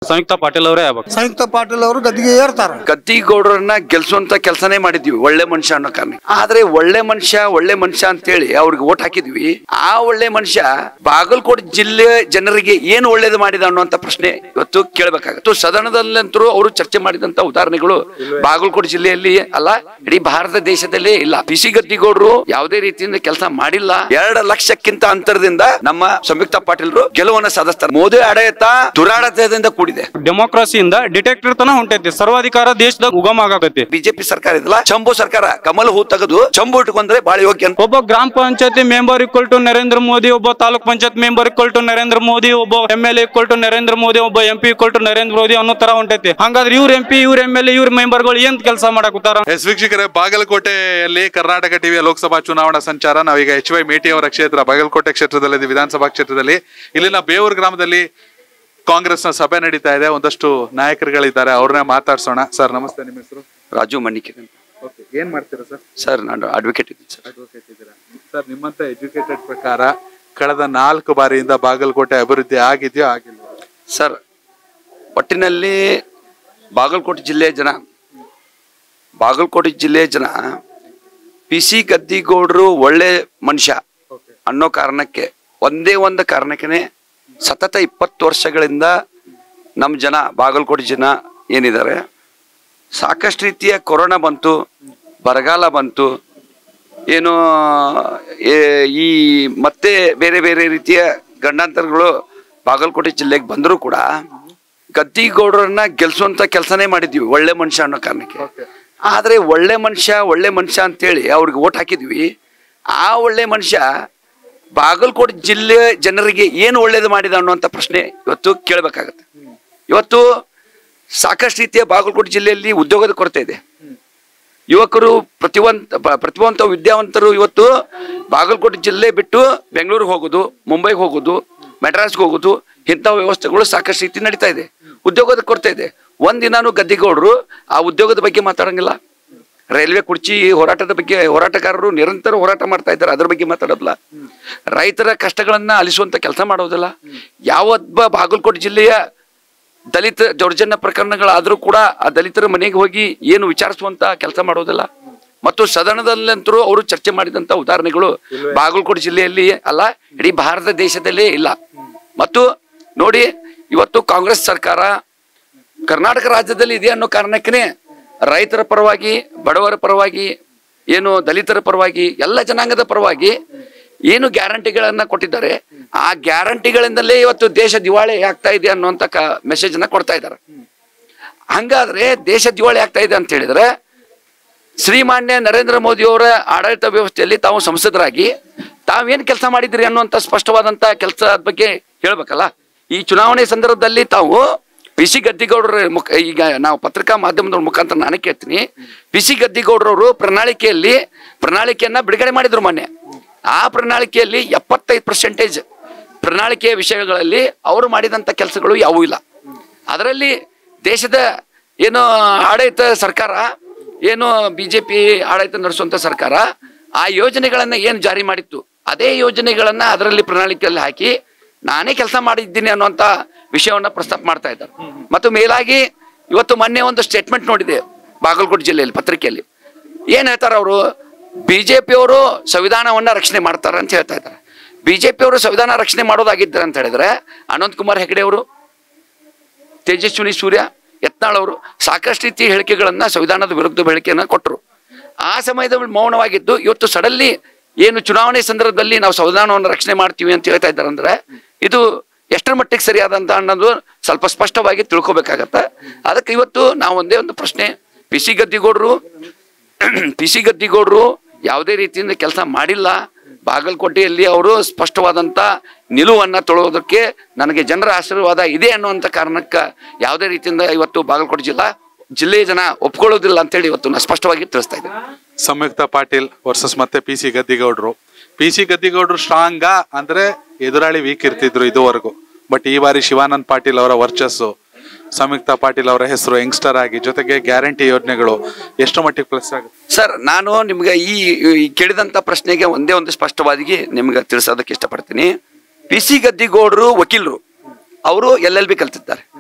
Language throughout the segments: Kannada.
ಸಂಯುಕ್ತ ಪಾಟೀಲ್ ಅವರೇ ಆಗ್ಬೇಕು ಸಂಯುಕ್ತ ಪಾಟೀಲ್ ಅವರು ಗದ್ದಿಗೆ ಏರ್ತಾರ ಗದ್ದಿಗೌಡರನ್ನ ಗೆಲ್ಸುವಂತ ಕೆಲಸನೇ ಮಾಡಿದ್ವಿ ಒಳ್ಳೆ ಮನುಷ್ಯ ಅನ್ನೋ ಕಾರಣ ಆದ್ರೆ ಒಳ್ಳೆ ಮನುಷ್ಯ ಒಳ್ಳೆ ಮನುಷ್ಯ ಅಂತೇಳಿ ಅವ್ರಿಗೆ ಓಟ್ ಹಾಕಿದ್ವಿ ಆ ಒಳ್ಳೆ ಮನುಷ್ಯ ಬಾಗಲಕೋಟೆ ಜಿಲ್ಲೆ ಜನರಿಗೆ ಏನು ಒಳ್ಳೇದು ಮಾಡಿದ ಅನ್ನುವಂತ ಪ್ರಶ್ನೆ ಇವತ್ತು ಕೇಳಬೇಕಾಗತ್ತು ಸದನದಲ್ಲಂತರೂ ಅವರು ಚರ್ಚೆ ಮಾಡಿದಂತ ಉದಾಹರಣೆಗಳು ಬಾಗಲಕೋಟೆ ಜಿಲ್ಲೆಯಲ್ಲಿ ಅಲ್ಲ ಇಡೀ ಭಾರತ ದೇಶದಲ್ಲೇ ಇಲ್ಲ ಬಿಸಿ ಗದ್ದಿಗೌಡರು ಯಾವುದೇ ರೀತಿಯಿಂದ ಕೆಲಸ ಮಾಡಿಲ್ಲ ಎರಡು ಲಕ್ಷಕ್ಕಿಂತ ಅಂತರದಿಂದ ನಮ್ಮ ಸಂಯುಕ್ತ ಪಾಟೀಲ್ರು ಗೆಲುವನ್ನು ಸಾಧಿಸ್ತಾರೆ ಮೋದಿ ಆಡಳಿತ ದುರಾಡಳಿತದಿಂದ ಕೂಡಿದೆ ಡೆಮೋಕ್ರಸಿಯಿಂದ ಡಿಟೆಕ್ಟರ್ ತನ ಹೊಂಟೈತಿ ಸರ್ವಾಧಿಕಾರ ದೇಶದ ಉಗಮ ಆಗತೈತಿ ಬಿಜೆಪಿ ಸರ್ಕಾರ ಇದಲ್ಲ ಚಂಬು ಸರ್ಕಾರ ಕಮಲ್ ಹೂ ತೆಗೆದು ಚಂಬು ಇಟ್ಕೊಂಡ್ರೆ ಬಹಳ ಯೋಗ್ಯ ಅಂತ ಒಬ್ಬ ಗ್ರಾಮ ಪಂಚಾಯತಿ member equal to Narendra Modi ಒಬ್ಬ taluk panchayat member equal to Narendra Modi ಒಬ್ಬ M L equal to Narendra Modi ಒಬ್ಬ M P equal to Narendra Modi ಅನ್ನೋ ತರ ಹೊಂಟೈತಿ ಹಂಗಾದ್ರೆ ಇವ್ರ ಎಂ ಪಿ ಇವ್ರ ಎಂ ಎಲ್ ಇವ್ರ ಮೆಂಬರ್ಗಳು ಏನ್ ಕೆಲಸ ಮಾಡಕತ್ತಾರ ಎಸ್ ವೀಕ್ಷಕರೇ ಬಾಗಲಕೋಟೆಯಲ್ಲಿ ಕರ್ನಾಟಕ ಟಿವಿಯ ಲೋಕಸಭಾ ಚುನಾವಣಾ ಸಂಚಾರ ನಾವೀಗ ಎಚ್ ವೈ ಮೇಟಿ ಅವರ ಕ್ಷೇತ್ರ ಬಾಗಲಕೋಟೆ ಕ್ಷೇತ್ರದಲ್ಲಿ ವಿಧಾನಸಭಾ ಕ್ಷೇತ್ರದಲ್ಲಿ ಇಲ್ಲಿನ ಬೇವೂರು ಗ್ರಾಮದಲ್ಲಿ ಕಾಂಗ್ರೆಸ್ನ ಸಭೆ ನಡೀತಾ ಇದೆ ಒಂದಷ್ಟು ನಾಯಕರುಗಳಿದ್ದಾರೆ ಅವ್ರನ್ನೇ ಮಾತಾಡ್ಸೋಣ ಸರ್ ನಮಸ್ತೆ ನಿಮ್ಮ ಹೆಸರು ರಾಜು ಮಣ್ಣಿಕೆ ಓಕೆ ಏನ್ ಮಾಡ್ತೀರಾ ಸರ್ ಸರ್ ನಾನು ಅಡ್ವೊಕೇಟ್ ಇದ್ದೀನಿ ಸರ್ ಅಡ್ವೊಕೇಟ್ ಇದ್ದೀರಾ ಸರ್ ನಿಮ್ಮಂತ ಎಜುಕೇಟೆಡ್ ಪ್ರಕಾರ ಕಳೆದ ನಾಲ್ಕು ಬಾರಿಯಿಂದ ಬಾಗಲಕೋಟೆ ಅಭಿವೃದ್ಧಿ ಆಗಿದೆಯೋ ಆಗಿಲ್ಲ ಸರ್ ಒಟ್ಟಿನಲ್ಲಿ ಬಾಗಲಕೋಟೆ ಜಿಲ್ಲೆಯ ಜನ ಬಾಗಲಕೋಟೆ ಜಿಲ್ಲೆಯ ಜನ ಪಿ ಸಿ ಗದ್ದಿಗೌಡರು ಒಳ್ಳೆ ಮನುಷ್ಯ ಅನ್ನೋ ಕಾರಣಕ್ಕೆ ಒಂದೇ ಒಂದು ಕಾರಣಕ್ಕೆ ಸತತ ಇಪ್ಪತ್ತು ವರ್ಷಗಳಿಂದ ನಮ್ಮ ಜನ ಬಾಗಲಕೋಟೆ ಜನ ಏನಿದ್ದಾರೆ ಸಾಕಷ್ಟು ರೀತಿಯ ಕೊರೋನಾ ಬಂತು ಬರಗಾಲ ಬಂತು ಏನು ಏ- ಈ ಮತ್ತೆ ಬೇರೆ ಬೇರೆ ರೀತಿಯ ಗಂಡಾಂತರಗಳು ಬಾಗಲಕೋಟೆ ಜಿಲ್ಲೆಗೆ ಬಂದರೂ ಕೂಡ ಗದ್ದಿಗೌಡರನ್ನ ಗೆಲ್ಸುವಂತ ಕೆಲಸನೇ ಮಾಡಿದ್ವಿ ಒಳ್ಳೆ ಮನುಷ್ಯ ಅನ್ನೋ ಕಾರಣಕ್ಕೆ ಆದ್ರೆ ಒಳ್ಳೆ ಮನುಷ್ಯ ಒಳ್ಳೆ ಮನುಷ್ಯ ಅಂತೇಳಿ ಅವ್ರಿಗೆ ಓಟ್ ಹಾಕಿದ್ವಿ ಆ ಒಳ್ಳೆ ಮನುಷ್ಯ ಬಾಗಲಕೋಟೆ ಜಿಲ್ಲೆ ಜನರಿಗೆ ಏನು ಒಳ್ಳೇದು ಮಾಡಿದ ಅನ್ನುವಂಥ ಪ್ರಶ್ನೆ ಇವತ್ತು ಕೇಳಬೇಕಾಗತ್ತೆ ಇವತ್ತು ಸಾಕಷ್ಟು ರೀತಿಯ ಬಾಗಲಕೋಟೆ ಜಿಲ್ಲೆಯಲ್ಲಿ ಉದ್ಯೋಗದ ಕೊರತೆ ಇದೆ ಯುವಕರು ಪ್ರತಿವಂತ ಪ- ಪ್ರತಿಭಾವಂತ ವಿದ್ಯಾವಂತರು ಇವತ್ತು ಬಾಗಲಕೋಟೆ ಜಿಲ್ಲೆ ಬಿಟ್ಟು ಬೆಂಗಳೂರಿಗೆ ಹೋಗೋದು ಮುಂಬೈಗೆ ಹೋಗೋದು ಮೆಡ್ರಾಸ್ಗೆ ಹೋಗೋದು ಇಂಥ ವ್ಯವಸ್ಥೆಗಳು ಸಾಕಷ್ಟು ರೀತಿ ನಡೀತಾ ಇದೆ ಉದ್ಯೋಗದ ಕೊರತೆ ಇದೆ ಒಂದಿನಾನು ಗದ್ದಿಗೌಡರು ಆ ಉದ್ಯೋಗದ ಬಗ್ಗೆ ಮಾತಾಡಂಗಿಲ್ಲ ರೈಲ್ವೆ ಕುರ್ಚಿ ಹೋರಾಟದ ಬಗ್ಗೆ ಹೋರಾಟಗಾರರು ನಿರಂತರ ಹೋರಾಟ ಮಾಡ್ತಾ ಇದ್ದಾರೆ ಅದ್ರ ಬಗ್ಗೆ ಮಾತಾಡೋದಿಲ್ಲ ರೈತರ ಕಷ್ಟಗಳನ್ನ ಅಲಿಸುವಂತ ಕೆಲಸ ಮಾಡೋದಿಲ್ಲ ಯಾವೊಬ್ಬ ಬಾಗಲಕೋಟೆ ಜಿಲ್ಲೆಯ ದಲಿತ ದೌರ್ಜನ್ಯ ಪ್ರಕರಣಗಳಾದ್ರೂ ಕೂಡ ಆ ದಲಿತರ ಮನೆಗೆ ಹೋಗಿ ಏನು ವಿಚಾರಿಸುವಂತ ಕೆಲಸ ಮಾಡೋದಿಲ್ಲ ಮತ್ತು ಸದನದಲ್ಲಂತರೂ ಅವರು ಚರ್ಚೆ ಮಾಡಿದಂತ ಉದಾಹರಣೆಗಳು ಬಾಗಲಕೋಟೆ ಜಿಲ್ಲೆಯಲ್ಲಿ ಅಲ್ಲ ಇಡೀ ಭಾರತ ದೇಶದಲ್ಲೇ ಇಲ್ಲ ಮತ್ತು ನೋಡಿ ಇವತ್ತು ಕಾಂಗ್ರೆಸ್ ಸರ್ಕಾರ ಕರ್ನಾಟಕ ರಾಜ್ಯದಲ್ಲಿ ಇದೆ ಅನ್ನೋ ಕಾರಣಕ್ಕೇ ರೈತರ ಪರವಾಗಿ ಬಡವರ ಪರವಾಗಿ ಏನು ದಲಿತರ ಪರವಾಗಿ ಎಲ್ಲ ಜನಾಂಗದ ಪರವಾಗಿ ಏನು ಗ್ಯಾರಂಟಿಗಳನ್ನ ಕೊಟ್ಟಿದ್ದಾರೆ ಆ ಗ್ಯಾರಂಟಿಗಳಿಂದಲೇ ಇವತ್ತು ದೇಶ ದಿವಾಳಿ ಆಗ್ತಾ ಇದೆ ಅನ್ನುವಂತ ಕ ಮೆಸೇಜ್ ಅನ್ನ ಕೊಡ್ತಾ ಇದ್ದಾರೆ ಹಂಗಾದ್ರೆ ದೇಶ ದಿವಾಳಿ ಆಗ್ತಾ ಇದೆ ಅಂತ ಹೇಳಿದ್ರೆ ಶ್ರೀಮಾನ್ಯ ನರೇಂದ್ರ ಮೋದಿ ಅವರ ಆಡಳಿತ ವ್ಯವಸ್ಥೆಯಲ್ಲಿ ತಾವು ಸಂಸದರಾಗಿ ತಾವೇನ್ ಕೆಲಸ ಮಾಡಿದ್ರಿ ಅನ್ನುವಂತ ಸ್ಪಷ್ಟವಾದಂತ ಕೆಲಸದ ಬಗ್ಗೆ ಹೇಳ್ಬೇಕಲ್ಲ ಈ ಚುನಾವಣೆ ಸಂದರ್ಭದಲ್ಲಿ ತಾವು ಪಿ ಸಿ ಗದ್ದಿಗೌಡರ ಮುಖ ಈಗ ನಾವು ಪತ್ರಿಕಾ ಮಾಧ್ಯಮದ ಮುಖಾಂತರ ನಾನೇ ಕೇಳ್ತೀನಿ ಪಿ ಸಿ ಗದ್ದಿಗೌಡರವರು ಪ್ರಣಾಳಿಕೆಯಲ್ಲಿ ಪ್ರಣಾಳಿಕೆಯನ್ನ ಬಿಡುಗಡೆ ಮಾಡಿದ್ರು ಮೊನ್ನೆ ಆ ಪ್ರಣಾಳಿಕೆಯಲ್ಲಿ ಎಪ್ಪತ್ತೈದು ಪರ್ಸೆಂಟೇಜ್ ಪ್ರಣಾಳಿಕೆಯ ವಿಷಯಗಳಲ್ಲಿ ಅವರು ಮಾಡಿದಂತ ಕೆಲಸಗಳು ಯಾವುವು ಇಲ್ಲ ಅದರಲ್ಲಿ ದೇಶದ ಏನು ಆಡಳಿತ ಸರ್ಕಾರ ಏನು ಬಿಜೆಪಿ ಆಡಳಿತ ನಡೆಸುವಂತ ಸರ್ಕಾರ ಆ ಯೋಜನೆಗಳನ್ನ ಏನು ಜಾರಿ ಮಾಡಿತ್ತು ಅದೇ ಯೋಜನೆಗಳನ್ನ ಅದರಲ್ಲಿ ಪ್ರಣಾಳಿಕೆಯಲ್ಲಿ ಹಾಕಿ ನಾನೇ ಕೆಲಸ ಮಾಡಿದ್ದೀನಿ ಅನ್ನುವಂತ ವಿಷಯವನ್ನ ಪ್ರಸ್ತಾಪ ಮಾಡ್ತಾ ಇದ್ದಾರೆ ಮತ್ತು ಮೇಲಾಗಿ ಇವತ್ತು ಮೊನ್ನೆ ಒಂದು ಸ್ಟೇಟ್ಮೆಂಟ್ ನೋಡಿದೆ ಬಾಗಲಕೋಟೆ ಜಿಲ್ಲೆಯಲ್ಲಿ ಪತ್ರಿಕೆಯಲ್ಲಿ ಏನ್ ಹೇಳ್ತಾರೆ ಅವರು ಬಿಜೆಪಿಯವರು ಸಂವಿಧಾನವನ್ನ ರಕ್ಷಣೆ ಮಾಡ್ತಾರೆ ಅಂತ ಹೇಳ್ತಾ ಇದ್ದಾರೆ ಬಿಜೆಪಿಯವರು ಸಂವಿಧಾನ ರಕ್ಷಣೆ ಮಾಡೋದಾಗಿದ್ದಾರೆ ಅಂತ ಹೇಳಿದ್ರೆ ಅನಂತ್ ಕುಮಾರ್ ಹೆಗಡೆ ಅವರು ತೇಜಸ್ವಿನಿ ಸೂರ್ಯ ಯತ್ನಾಳ್ ಅವರು ಸಾಕಷ್ಟು ರೀತಿಯ ಹೇಳಿಕೆಗಳನ್ನ ಸಂವಿಧಾನದ ವಿರುದ್ಧ ಹೇಳಿಕೆಯನ್ನ ಕೊಟ್ಟರು ಆ ಸಮಯದಲ್ಲಿ ಮೌನವಾಗಿದ್ದು ಇವತ್ತು ಸಡನ್ಲಿ ಏನು ಚುನಾವಣೆ ಸಂದರ್ಭದಲ್ಲಿ ನಾವು ಸಂವಿಧಾನವನ್ನು ರಕ್ಷಣೆ ಮಾಡ್ತೀವಿ ಅಂತ ಹೇಳ್ತಾ ಇದ್ದಾರೆ ಅಂದ್ರೆ ಇದು ಎಷ್ಟರ ಮಟ್ಟಿಗೆ ಸರಿಯಾದಂತ ಅನ್ನೋದು ಸ್ವಲ್ಪ ಸ್ಪಷ್ಟವಾಗಿ ತಿಳ್ಕೊಬೇಕಾಗತ್ತೆ ಅದಕ್ಕೆ ಇವತ್ತು ನಾವು ಒಂದೇ ಒಂದು ಪ್ರಶ್ನೆ ಪಿ ಸಿ ಗದ್ದಿಗೌಡರು ಪಿ ಸಿ ಗದ್ದಿಗೌಡರು ಯಾವುದೇ ರೀತಿಯಿಂದ ಕೆಲಸ ಮಾಡಿಲ್ಲ ಬಾಗಲಕೋಟೆಯಲ್ಲಿ ಅವರು ಸ್ಪಷ್ಟವಾದಂತ ನಿಲುವನ್ನ ತೊಳೋದಕ್ಕೆ ನನಗೆ ಜನರ ಆಶೀರ್ವಾದ ಇದೆ ಅನ್ನುವಂಥ ಕಾರಣಕ್ಕೆ ಯಾವುದೇ ರೀತಿಯಿಂದ ಇವತ್ತು ಬಾಗಲಕೋಟೆ ಜಿಲ್ಲಾ ಜಿಲ್ಲೆಯ ಜನ ಒಪ್ಕೊಳ್ಳೋದಿಲ್ಲ ಅಂತೇಳಿ ಇವತ್ತು ನಾನು ಸ್ಪಷ್ಟವಾಗಿ ತಿಳಿಸ್ತಾ ಇದ್ದೇನೆ ಸಂಯುಕ್ತ ಪಾಟೀಲ್ ವರ್ಸಸ್ ಮತ್ತೆ ಪಿ ಸಿ ಗದ್ದಿಗೌಡ್ರು ಪಿ ಸಿ ಗದ್ದಿಗೌಡ್ರು ಸ್ಟ್ರಾಂಗ ಅಂದ್ರೆ ಎದುರಾಳಿ ವೀಕ್ ಇರ್ತಿದ್ರು ಇದುವರೆಗೂ ಬಟ್ ಈ ಬಾರಿ ಶಿವಾನಂದ್ ಪಾಟೀಲ್ ಅವರ ವರ್ಚಸ್ಸು ಸಂಯುಕ್ತ ಪಾಟೀಲ್ ಅವರ ಹೆಸರು ಯಂಗ್ಸ್ಟರ್ ಆಗಿ ಜೊತೆಗೆ ಗ್ಯಾರಂಟಿ ಯೋಜನೆಗಳು ಎಷ್ಟು ಮಟ್ಟಿಗೆ ಪ್ಲಸ್ ಆಗುತ್ತೆ ಸರ್ ನಾನು ನಿಮ್ಗೆ ಈ ಈ ಕೇಳಿದಂತ ಪ್ರಶ್ನೆಗೆ ಒಂದೇ ಒಂದು ಸ್ಪಷ್ಟವಾಗಿ ನಿಮ್ಗೆ ತಿಳಿಸೋದಕ್ಕೆ ಇಷ್ಟಪಡ್ತೀನಿ ಪಿ ಸಿ ಗದ್ದಿಗೌಡರು ವಕೀಲರು ಅವರು ಎಲ್ ಎಲ್ ಬಿ ಕಲ್ತಿದ್ದಾರೆ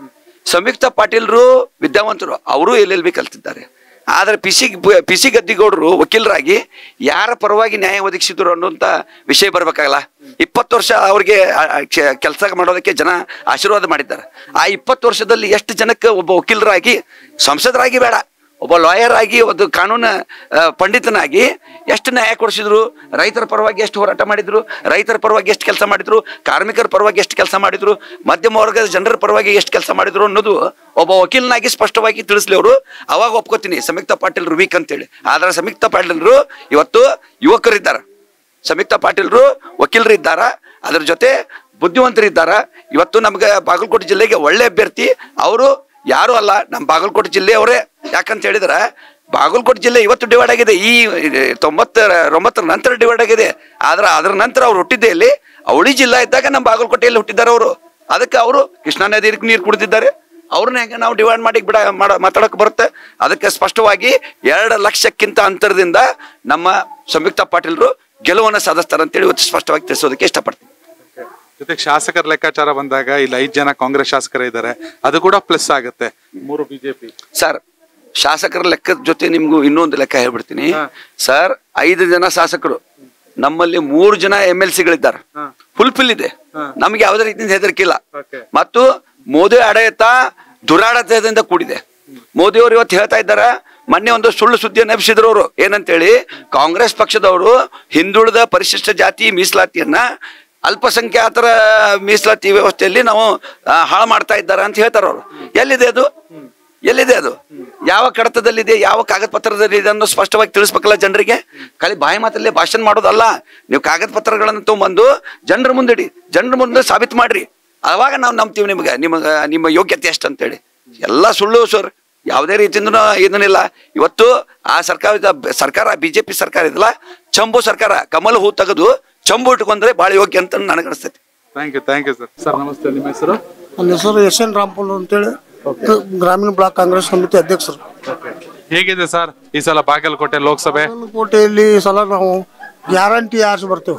ಸಂಯುಕ್ತ ಪಾಟೀಲ್ರು ವಿದ್ಯಾವಂತರು ಅವರು ಎಲ್ ಎಲ್ ಬಿ ಕಲ್ತಿದ್ದಾರೆ ಆದರೆ ಪಿ ಸಿ ಪಿ ಸಿ ಗದ್ದಿಗೌಡರು ವಕೀಲರಾಗಿ ಯಾರ ಪರವಾಗಿ ನ್ಯಾಯ ಒದಗಿಸಿದ್ರು ಅನ್ನುವಂಥ ವಿಷಯ ಬರಬೇಕಾಗಲ್ಲ ಇಪ್ಪತ್ತು ವರ್ಷ ಅವ್ರಿಗೆ ಕೆಲಸ ಮಾಡೋದಕ್ಕೆ ಜನ ಆಶೀರ್ವಾದ ಮಾಡಿದ್ದಾರೆ ಆ ಇಪ್ಪತ್ತು ವರ್ಷದಲ್ಲಿ ಎಷ್ಟು ಜನಕ್ಕೆ ಒಬ್ಬ ವಕೀಲರಾಗಿ ಸಂಸದರಾಗಿ ಬೇಡ ಒಬ್ಬ ಲಾಯರ್ ಆಗಿ ಒಂದು ಕಾನೂನು ಆ, ಪಂಡಿತನಾಗಿ ಎಷ್ಟು ನ್ಯಾಯ ಕೊಡಿಸಿದ್ರು ರೈತರ ಪರವಾಗಿ ಎಷ್ಟು ಹೋರಾಟ ಮಾಡಿದ್ರು ರೈತರ ಪರವಾಗಿ ಎಷ್ಟು ಕೆಲಸ ಮಾಡಿದ್ರು ಕಾರ್ಮಿಕರ ಪರವಾಗಿ ಎಷ್ಟು ಕೆಲಸ ಮಾಡಿದ್ರು ಮಧ್ಯಮ ವರ್ಗದ ಜನರ ಪರವಾಗಿ ಎಷ್ಟು ಕೆಲಸ ಮಾಡಿದ್ರು ಅನ್ನೋದು ಒಬ್ಬ ವಕೀಲನಾಗಿ ಸ್ಪಷ್ಟವಾಗಿ ತಿಳಿಸ್ಲಿ ಅವರು ಅವಾಗ ಒಪ್ಕೋತೀನಿ ಸಂಯುಕ್ತ ಪಾಟೀಲ್ರು ವೀಕ್ ಅಂತೇಳಿ ಆದ್ರೆ ಸಂಯುಕ್ತ ಪಾಟೀಲ್ರು ಇವತ್ತು ಯುವಕರಿದ್ದಾರೆ ಸಂಯುಕ್ತ ಪಾಟೀಲ್ರು ವಕೀಲರಿದ್ದಾರ ಅದ್ರ ಜೊತೆ ಬುದ್ಧಿವಂತರಿದ್ದಾರ ಇವತ್ತು ನಮ್ಗೆ ಬಾಗಲಕೋಟೆ ಜಿಲ್ಲೆಗೆ ಒಳ್ಳೆ ಅಭ್ಯರ್ಥಿ ಅವರು ಯಾರು ಅಲ್ಲ ನಮ್ಮ ಬಾಗಲಕೋಟೆ ಜಿಲ್ಲೆಯವರೇ ಯಾಕಂತ ಹೇಳಿದ್ರೆ ಬಾಗಲಕೋಟೆ ಜಿಲ್ಲೆ ಇವತ್ತು ಡಿವೈಡ್ ಆಗಿದೆ ಈ ತೊಂಬತ್ತರ ಒಂಬತ್ತರ ನಂತರ ಡಿವೈಡ್ ಆಗಿದೆ ಆದ್ರೆ ಅದರ ನಂತರ ಅವ್ರು ಹುಟ್ಟಿದ್ದೆ ಇಲ್ಲಿ ಅವಳಿ ಜಿಲ್ಲಾ ಇದ್ದಾಗ ನಮ್ಮ ಬಾಗಲಕೋಟೆಯಲ್ಲಿ ಹುಟ್ಟಿದ್ದಾರೆ ಅವರು ಅದಕ್ಕೆ ಅವರು ಕೃಷ್ಣಾ ನದಿ ನೀರು ಕುಡಿದಿದ್ದಾರೆ ಅವ್ರನ್ನ ಹೆಂಗೆ ನಾವು ಡಿವೈಡ್ ಮಾಡಿ ಬಿಡ ಮಾಡ ಮಾತಾಡಕ್ಕೆ ಬರುತ್ತೆ ಅದಕ್ಕೆ ಸ್ಪಷ್ಟವಾಗಿ ಎರಡು ಲಕ್ಷಕ್ಕಿಂತ ಅಂತರದಿಂದ ನಮ್ಮ ಸಂಯುಕ್ತ ಪಾಟೀಲ್ರು ಗೆಲುವನ್ನು ಸಾಧಿಸ್ತಾರೆ ಅಂತೇಳಿ ಇವತ್ತು ಸ್ಪಷ್ಟವಾಗಿ ತಿಳಿಸೋದಕ್ಕೆ ಇಷ್ಟಪಡ್ತೀನಿ ಜೊತೆಗೆ ಶಾಸಕರ ಲೆಕ್ಕಾಚಾರ ಬಂದಾಗ ಇಲ್ಲಿ ಐದ್ ಜನ ಕಾಂಗ್ರೆಸ್ ಶಾಸಕರು ಇದ್ದಾರೆ ಅದು ಕೂಡ ಪ್ಲಸ್ ಆಗುತ್ತೆ ಮೂರು ಬಿಜೆಪಿ ಸರ್ ಶಾಸಕರ ಲೆಕ್ಕದ ಜೊತೆ ನಿಮ್ಗೂ ಇನ್ನೊಂದು ಲೆಕ್ಕ ಹೇಳ್ಬಿಡ್ತೀನಿ ಸರ್ ಐದು ಜನ ಶಾಸಕರು ನಮ್ಮಲ್ಲಿ ಮೂರು ಜನ ಎಂ ಎಲ್ ಸಿಗಳಿದ್ದಾರೆ ಫುಲ್ಫಿಲ್ ಇದೆ ನಮ್ಗೆ ಯಾವುದೇ ರೀತಿಯಿಂದ ಹೆದರಿಕೆ ಇಲ್ಲ Okay. ಮತ್ತು ಮೋದಿ ಆಡಳಿತ ದುರಾಡಳಿತದಿಂದ ಕೂಡಿದೆ ಮೋದಿ ಅವರು ಇವತ್ತು ಹೇಳ್ತಾ ಇದ್ದಾರೆ ಮೊನ್ನೆ ಒಂದು ಸುಳ್ಳು ಸುದ್ದಿಯನ್ನು ಎಬ್ಸಿದ್ರು ಅವರು ಏನಂತೇಳಿ ಕಾಂಗ್ರೆಸ್ ಪಕ್ಷದವರು ಹಿಂದುಳಿದ ಪರಿಶಿಷ್ಟ ಜಾತಿ ಮೀಸಲಾತಿಯನ್ನ ಅಲ್ಪಸಂಖ್ಯಾತರ ಮೀಸಲಾತಿ ವ್ಯವಸ್ಥೆಯಲ್ಲಿ ನಾವು ಆ, ಹಾಳು ಮಾಡ್ತಾ ಇದ್ದಾರೆ ಅಂತ ಹೇಳ್ತಾರೆ ಅವರು ಎಲ್ಲಿದೆ ಅದು ಎಲ್ಲಿದೆ ಅದು ಯಾವ ಕಡತದಲ್ಲಿದೆ ಯಾವ ಕಾಗದ ಪತ್ರದಲ್ಲಿ ಇದೆ ಅನ್ನೋ ಸ್ಪಷ್ಟವಾಗಿ ತಿಳಿಸ್ಬೇಕಲ್ಲ ಜನರಿಗೆ ಖಾಲಿ ಬಾಯಿ ಮಾತಲ್ಲೇ ಭಾಷಣ ಮಾಡೋದಲ್ಲ ನೀವು ಕಾಗದ ಪತ್ರಗಳನ್ನು ತೊಗೊಂಬಂದು ಜನರ ಮುಂದಿಡಿ ಜನರ ಮುಂದೆ ಸಾಬೀತು ಮಾಡ್ರಿ ಅವಾಗ ನಾವು ನಂಬ್ತೀವಿ ನಿಮ್ಗೆ ನಿಮಗೆ ನಿಮ್ಮ ಯೋಗ್ಯತೆ ಎಷ್ಟು ಅಂತೇಳಿ ಎಲ್ಲ ಸುಳ್ಳು ಸರ್ ಯಾವುದೇ ರೀತಿಯಿಂದ ಇದನ್ನಿಲ್ಲ ಇವತ್ತು ಆ ಸರ್ಕಾರ ಸರ್ಕಾರ ಬಿಜೆಪಿ ಸರ್ಕಾರ ಇದಲ್ಲ ಚಂಬು ಸರ್ಕಾರ ಕಮಲ ಹೂ ತೆಗೆದು ಚಂಬು ಇಟ್ಕೊಂಡ್ರೆ ಭಾಳ ಯೋಗ್ಯ ಅಂತ ನನಗನ್ಸ್ತೈತಿ thank you thank you sir sir ನಮಸ್ತೆ ನಿಮ್ಮ ಹೆಸರು ನನ್ನ ಹೆಸರು ಎಸ್ ಎನ್ ರಾಮ್ಪುಲ್ ಅಂತೇಳಿ ಗ್ರಾಮೀಣ ಬ್ಲಾಕ್ ಕಾಂಗ್ರೆಸ್ ಸಮಿತಿ ಅಧ್ಯಕ್ಷರು ಹೇಗಿದೆ ಸರ್ ಈ ಸಲ ಬಾಗಲಕೋಟೆ ಲೋಕಸಭೆ ಕೋಟೆಯಲ್ಲಿ ಈ ಸಲ ನಾವು ಗ್ಯಾರಂಟಿ ಆರ್ಸಿ ಬರ್ತೇವೆ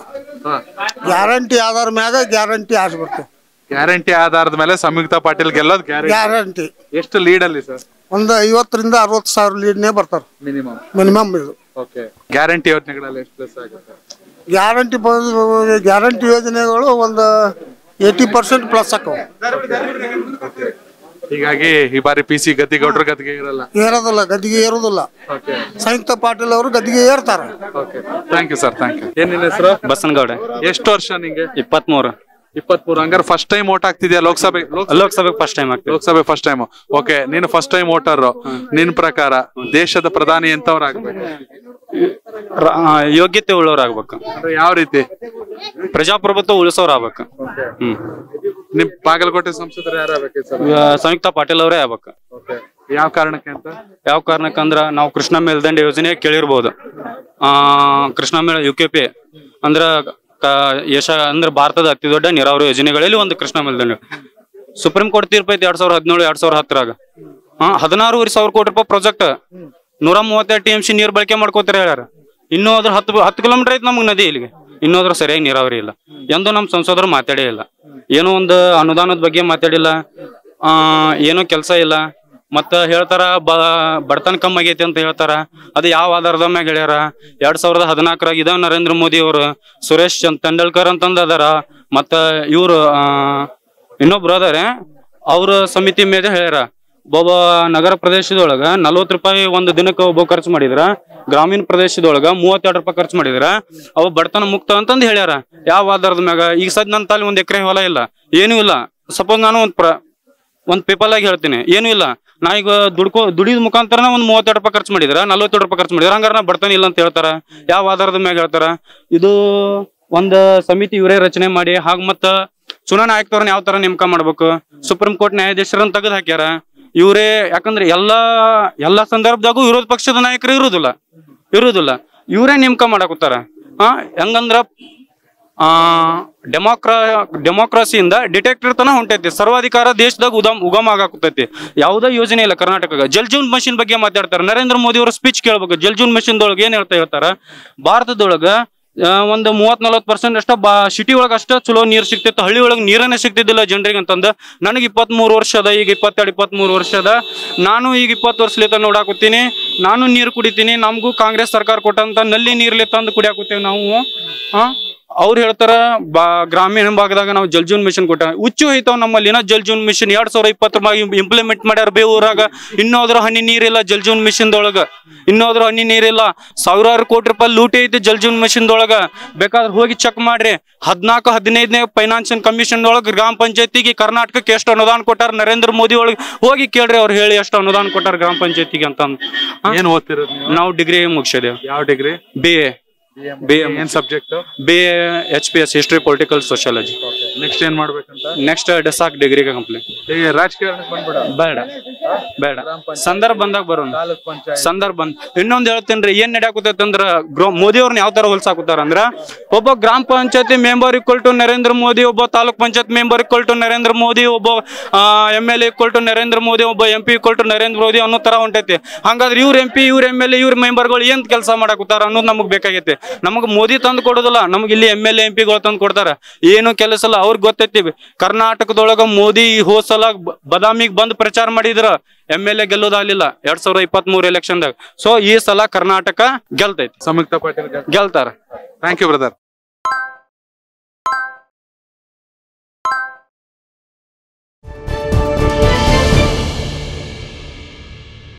ಗ್ಯಾರಂಟಿ ಆಧಾರ ಮ್ಯಾಗ ಗ್ಯಾರಂಟಿ ಆರ್ಸಿ ಬರ್ತೇವೆ ಗ್ಯಾರಂಟಿ ಆಧಾರದ ಮೇಲೆ ಸಂಯುಕ್ತ ಪಾಟೀಲ್ ಗೆಲ್ಲೋದು ಗ್ಯಾರಂಟಿ ಗ್ಯಾರಂಟಿ ಎಷ್ಟು ಲೀಡ್ ಅಲ್ಲಿ ಸರ್ ಒಂದು ಐವತ್ತರಿಂದ ಅರವತ್ತು ಸಾವಿರ ಲೀಡ್ನೇ ಬರ್ತಾರೆ ಮಿನಿಮಮ್ ಮಿನಿಮಮ್ ಇದು ಓಕೆ ಗ್ಯಾರಂಟಿ ಯೋಜನೆಗಳಲ್ಲಿ ಎಷ್ಟು ಪ್ಲಸ್ ಆಗುತ್ತೆ ಗ್ಯಾರಂಟಿ ಗ್ಯಾರಂಟಿ ಯೋಜನೆಗಳು ಒಂದು ಏಯ್ಟಿ ಪರ್ಸೆಂಟ್ ಪ್ಲಸ್ ಆಕವು ಹೀಗಾಗಿ ಈ ಬಾರಿ ಪಿ ಸಿ ಗದ್ದಿಗೌಡ್ರು ಗದ್ದಿಗೆ ಇರಲ್ಲ ಏರೋದಿಲ್ಲ ಗದ್ದಿಗೆ ಏರೋದಿಲ್ಲ ಓಕೆ ಸಂಯುಕ್ತ ಪಾಟೀಲ್ ಅವರು ಗದ್ದಿಗೆ ಏರ್ತಾರೆ okay thank you sir thank you ಏನ್ ನಿನ್ನ ಹೆಸರು ಬಸನಗೌಡ ಎಷ್ಟು ವರ್ಷ ನಿಂಗೆ ಇಪ್ಪತ್ಮೂರು ಇಪ್ಪತ್ಮೂರು ಹಂಗಾರೆ ಫಸ್ಟ್ ಟೈಮ್ ಓಟ್ ಆಗ್ತಿದ್ಯಾ ಲೋಕಸಭೆ ಲೋಕ- ಲೋಕಸಭೆಗೆ ಫಸ್ಟ್ ಟೈಮ್ ಆಗ್ತದೆ ಲೋಕಸಭೆ ಫಸ್ಟ್ ಟೈಮ್ ಓಕೆ ನೀನು ಫಸ್ಟ್ ಟೈಮ್ ವೋಟರ್ ನಿನ್ ಪ್ರಕಾರ ದೇಶದ ಪ್ರಧಾನಿ ಎಂತವ್ರು ಆಗ್ಬೇಕು ರ- ಆ, ಯೋಗ್ಯತೆ ಉಳ್ಳವ್ರು ಆಗ್ಬೇಕು ಅಂದ್ರೆ ಯಾವ ರೀತಿ ಪ್ರಜಾಪ್ರಭುತ್ವ ಉಳಿಸೋರು ಆಗ್ಬೇಕು ಹ್ಮ್ ನಿಮ್ ಬಾಗಲಕೋಟೆ ಸಂಸದರು ಯಾರು ಆಗ್ಬೇಕು ಈ ಸಲ? ಆ, ಸಂಯುಕ್ತ ಪಾಟೀಲ್ ಅವರೇ ಆಗ್ಬೇಕು Okay. ಯಾವ ಕಾರಣಕ್ಕೆ ಅಂತ ಯಾವ ಕಾರಣಕ್ಕಂದ್ರ ನಾವು ಕೃಷ್ಣ ಮೇಲ್ದಂಡೆ ಯೋಜನೆ ಕೇಳಿರ್ಬೋದು ಆ ಕೃಷ್ಣ ಮೇಲ್ ಯು ಕೆ ಪಿ ಅಂದ್ರ ಕ- ಯಶ ಅಂದ್ರ ಭಾರತದ ಅತಿ ದೊಡ್ಡ ನೀರಾವರಿ ಯೋಜನೆಗಳಲ್ಲಿ ಒಂದು ಕೃಷ್ಣ ಮೇಲ್ದಂಡೆ ಸುಪ್ರೀಂ ಕೋರ್ಟ್ ತೀರ್ಪು ಐತಿ ಎರಡ್ ಸಾವಿರದ ಹದಿನೇಳು ಎರಡ್ ಸಾವಿರದ ಹತ್ತರಾಗ ಹಾ ಹದಿನಾರೂವರೆ ಸಾವಿರ ಕೋಟಿ ರೂಪಾಯಿ ಪ್ರಾಜೆಕ್ಟ್ ನೂರ ಮೂವತ್ತೆರಡು ಟಿ ಎಂ ಸಿ ನೀರ್ ಬಳಕೆ ಮಾಡ್ಕೋತಾರೆ ಹೇಳ್ಯಾರ ಇನ್ನೂ ಅದ್ರ ಹತ್ತು ಹತ್ತು ಕಿಲೋಮೀಟರ್ ಐತಿ ನಮ್ಗೆ ನದಿ ಇಲ್ಲಿಗೆ ಇನ್ನೂ ಅದ್ರ ಸರಿಯಾಗಿ ನೀರಾವರಿ ಇಲ್ಲ ಎಂದು ನಮ್ಮ ಸಂಸದರು ಮಾತಾಡೇ ಇಲ್ಲ ಏನೋ ಒಂದು ಅನುದಾನದ ಬಗ್ಗೆ ಮಾತಾಡಿಲ್ಲ ಆ ಏನೋ ಕೆಲಸ ಇಲ್ಲ ಮತ್ತ ಹೇಳ್ತಾರ ಬ ಬಡತನ ಕಮ್ಮಿ ಆಗೈತಿ ಅಂತ ಹೇಳ್ತಾರ ಅದು ಯಾವ ಆಧಾರದ ಮ್ಯಾಗ ಹೇಳ್ಯಾರ ಎರಡ್ ಸಾವಿರದ ಹದಿನಾಲ್ಕರಾಗ ಇದ ನರೇಂದ್ರ ಮೋದಿ ಅವರು ಸುರೇಶ್ ಚಂದ್ ತೆಂಡೂಲ್ಕರ್ ಅಂತಂದ ಅದಾರ ಮತ್ತ ಇವ್ರು ಆ ಇನ್ನೊಬ್ರು ಅದಾರೆ ಅವ್ರ ಸಮಿತಿ ಮೇಲೆ ಹೇಳ್ಯಾರ ಒಬ್ಬ ನಗರ ಪ್ರದೇಶದೊಳಗ ನಲ್ವತ್ತು ರೂಪಾಯಿ ಒಂದು ದಿನಕ್ಕೆ ಒಬ್ಬ ಖರ್ಚು ಮಾಡಿದ್ರ ಗ್ರಾಮೀಣ ಪ್ರದೇಶದೊಳಗ ಮೂವತ್ತೆರಡು ರೂಪಾಯಿ ಖರ್ಚು ಮಾಡಿದ್ರ ಅವ ಬಡತನ ಮುಕ್ತ ಅಂತಂದ್ ಹೇಳ್ಯಾರ ಯಾವ ಆಧಾರದ ಮ್ಯಾಗ ಈಗ ಸದ್ ನನ್ನ ತಾಲಿ ಒಂದ್ ಎಕರೆ ಹೊಲ ಇಲ್ಲ ಏನೂ ಇಲ್ಲ ಸಪೋಸ್ ನಾನು ಒಂದ್ ಪ್ರ ಒಂದ್ ಪೇಪಲ್ ಆಗಿ ಹೇಳ್ತೀನಿ ಏನೂ ಇಲ್ಲ ನಾ ಈಗ ದುಡ್ಕೋ ದುಡಿದ ಮುಖಾಂತರ ಒಂದ್ ಮೂವತ್ತೆರಡು ರೂಪಾಯಿ ಖರ್ಚು ಮಾಡಿದ್ರ ನಲ್ವತ್ತೆರಡು ರೂಪಾಯಿ ಖರ್ಚು ಮಾಡಿದ್ರ ಹಂಗಾರ ನಾ ಬಡತನ ಇಲ್ಲ ಅಂತ ಹೇಳ್ತಾರ ಯಾವ ಆಧಾರದ ಮ್ಯಾಗ ಹೇಳ್ತಾರ ಇದು ಒಂದ್ ಸಮಿತಿ ಇವರೇ ರಚನೆ ಮಾಡಿ ಹಾಗ ಮತ್ತ ಚುನಾವಣಾ ಆಯುಕ್ತವ್ರನ್ನ ಯಾವ ತರ ನೇಮಕ ಮಾಡ್ಬೇಕು ಸುಪ್ರೀಂ ಕೋರ್ಟ್ ನ್ಯಾಯಾಧೀಶರನ್ನ ತೆಗೆದು ಹಾಕ್ಯಾರ ಇವರೇ ಯಾಕಂದ್ರೆ ಎಲ್ಲಾ ಎಲ್ಲಾ ಸಂದರ್ಭದಾಗೂ ವಿರೋಧ ಪಕ್ಷದ ನಾಯಕರು ಇರುದಿಲ್ಲ ಇರುದಿಲ್ಲ ಇವರೇ ನೇಮಕ ಮಾಡಾಕತ್ತಾರ ಹಾ ಹೆಂಗಂದ್ರ ಆ ಡೆಮೋಕ್ರಾ ಡೆಮೋಕ್ರಸಿಯಿಂದ ಡಿಟೆಕ್ಟರ್ ತನ ಹೊಂಟೈತಿ ಸರ್ವಾಧಿಕಾರ ದೇಶದಾಗ ಉದಮ್ ಉಗಮ ಆಗಾಕತ್ತೈತಿ ಯಾವುದೇ ಯೋಜನೆ ಇಲ್ಲ ಕರ್ನಾಟಕ ಜಲ್ ಜೀವನ್ ಮಷಿನ್ ಬಗ್ಗೆ ಮಾತಾಡ್ತಾರೆ ನರೇಂದ್ರ ಮೋದಿ ಅವರ ಸ್ಪೀಚ್ ಕೇಳ್ಬೇಕು ಜಲ್ ಜೀವನ್ ಮಷಿನ್ ದೊಳಗೆ ಏನ್ ಹೇಳ್ತಾ ಹೇಳ್ತಾರ ಭಾರತದೊಳಗ ಆ, ಒಂದು ಮೂವತ್ ನಲ್ವತ್ ಪರ್ಸೆಂಟ್ ಅಷ್ಟ ಬಾ ಸಿಟಿ ಒಳಗ ಅಷ್ಟ ಚಲೋ ನೀರ್ ಸಿಗ್ತಿತ್ತು ಹಳ್ಳಿ ಒಳಗ ನೀರನ್ನೇ ಸಿಗ್ತಿದ್ದಿಲ್ಲ ಜನರಿಗೆ ಅಂತಂದ ನನಗೆ ಇಪ್ಪತ್ತ್ ಮೂರು ವರ್ಷ ಅದ ಈಗ ಇಪ್ಪತ್ತೆರಡು ಇಪ್ಪತ್ತ್ ಮೂರು ವರ್ಷ ಅದ ನಾನು ಈಗ ಇಪ್ಪತ್ತು ವರ್ಷಲಿತ ನೋಡಾಕತ್ತೀನಿ ನಾನು ನೀರು ಕುಡಿತೀನಿ ನಮಗೂ ಕಾಂಗ್ರೆಸ್ ಸರ್ಕಾರ ಕೊಟ್ಟಂತ ನಲ್ಲಿ ನೀರ್ಲಿ ತಂದು ಕುಡಿಯಾಕತ್ತೇವೆ ನಾವು ಹಾ ಅವ್ರು ಹೇಳ್ತಾರ ಬಾ ಗ್ರಾಮೀಣ ಭಾಗದಾಗ ನಾವು ಜಲ್ ಜೀವನ್ ಮಿಷನ್ ಕೊಟ್ಟ ಹುಚ್ಚು ಐತಾವ್ ನಮ್ಮಲ್ಲಿ ಏನೋ ಜಲ್ ಜೀವನ್ ಮಿಷನ್ ಎರಡ್ ಸಾವಿರ ಇಪ್ಪತ್ತರ ಇಂಪ್ಲಿಮೆಂಟ್ ಮಾಡ್ಯಾರ ಬೇ ಊರಾಗ ಇನ್ನೋದ್ರ ಹನಿ ನೀರಿಲ್ಲ ಜಲ್ ಜೀವನ್ ಮಿಷನ್ ದೊಳಗ ಇನ್ನೋದ್ರ ಹನಿ ನೀರಿಲ್ಲ ಸಾವಿರಾರು ಕೋಟಿ ರೂಪಾಯಿ ಲೂಟಿ ಐತಿ ಜಲ್ ಜೀವನ್ ಮಿಷನ್ ದೊಳಗ ಬೇಕಾದ್ರೆ ಹೋಗಿ ಚೆಕ್ ಮಾಡ್ರಿ ಹದ್ನಾಲ್ಕು ಹದಿನೈದನೇ ಫೈನಾನ್ಷಿಯಲ್ ಕಮಿಷನ್ ಒಳಗ ಗ್ರಾಮ ಪಂಚಾಯತಿಗೆ ಕರ್ನಾಟಕಕ್ಕೆ ಎಷ್ಟು ಅನುದಾನ ಕೊಟ್ಟಾರ ನರೇಂದ್ರ ಮೋದಿ ಒಳಗೆ ಹೋಗಿ ಕೇಳ್ರಿ ಅವ್ರು ಹೇಳಿ ಎಷ್ಟು ಅನುದಾನ ಕೊಟ್ಟಾರ ಗ್ರಾಮ ಪಂಚಾಯತಿಗೆ ಅಂತ ಅಂದ್. ಹಾ? ಏನ್ ಓದ್ತಿರೋದು ನೀವು ನಾವು ಡಿಗ್ರಿ ಮುಗಿಸಿದೇವ್ ಯಾವ degree B A B A ಏನ್ subject B A H P S history political sociology next ಏನ್ ಮಾಡ್ಬೇಕಂತ ನೆಕ್ಸ್ಟ್ ಡೆಸಾಕ್ ಡಿಗ್ರಿಗೆ ಕಂಪ್ಲೀಟ್ ಈಗ ರಾಜಕಾರಣಕ್ಕೆ ಬಂದ್ಬಿಡ ಬೇಡ ಬೇಡ ಸಂದರ್ಭ ಬಂದಾಗ ಬರೋಣ ತಾಲೂಕ್ ಪಂಚಾಯತ್ ಸಂದರ್ಭ ಬಂದ್ ಇನ್ನೊಂದ್ ಹೇಳ್ತೇನ್ರಿ ಏನ್ ನಡ್ಯಾಕತೈತಿ ಅಂದ್ರ ಗ್ರೋ ಮೋದಿ ಅವ್ರನ್ನ ಯಾವ ತರ ಹೊಲ್ಸಾಕುತ್ತಾರ ಅಂದ್ರ ಒಬ್ಬ ಗ್ರಾಮ ಪಂಚಾಯತಿ member equal to Narendra Modi ಒಬ್ಬ taluk panchayat member equal to Narendra Modi ಒಬ್ಬ M L A equal to Narendra Modi ಒಬ್ಬ M P equal to Narendra Modi ಅನ್ನೋ ತರ ಹೊಂಟೈತಿ ಹಂಗಾದ್ರೆ ಇವ್ರ ಎಂ ಪಿ ಇವ್ರ ಎಮ್ ಎಲ್ ಎ ಇವ್ರ ಮೆಂಬರ್ಗಳು ಏನ್ ಕೆಲಸ ಮಾಡಾಕುತ್ತಾರ ಅನ್ನೋದು ನಮಗ್ ಬೇಕಾಗೈತಿ ನಮಗ್ ಮೋದಿ ತಂದು ಕೊಡೋದಿಲ್ಲ ನಮಗ್ ಇಲ್ಲಿ ಎಮ್ ಎಲ್ ಎಂ ಪಿಗಳು ತಂದು ಕೊಡ್ತಾರ ಏನು ಕೆಲಸ ಇಲ್ಲ ಅವ್ರಿಗೆ ಗೊತ್ತೈತಿ ಕರ್ನಾಟಕದೊಳಗ ಮೋದಿ ಈ ಹೋದ್ ಸಲ ಬ- ಬದಾಮಿಗ್ ಬಂದ್ ಪ್ರಚಾರ ಮಾಡಿದ್ರ ಎಮ್ ಎಲ್ ಎ ಗೆಲ್ಲೋದಾಗ್ಲಿಲ್ಲ ಎರಡ್ ಸಾವಿರದ ಇಪ್ಪತ್ತ್ ಮೂರು ಎಲೆಕ್ಷನ್ದಾಗ ಸೊ ಈ ಸಲ ಕರ್ನಾಟಕ ಗೆಲ್ತೈತಿ ಸಂಯುಕ್ತ ಪಾಟೀಲ್ ಗೆಲ್ತಾರ ಥ್ಯಾಂಕ್ ಯು ಬ್ರದರ್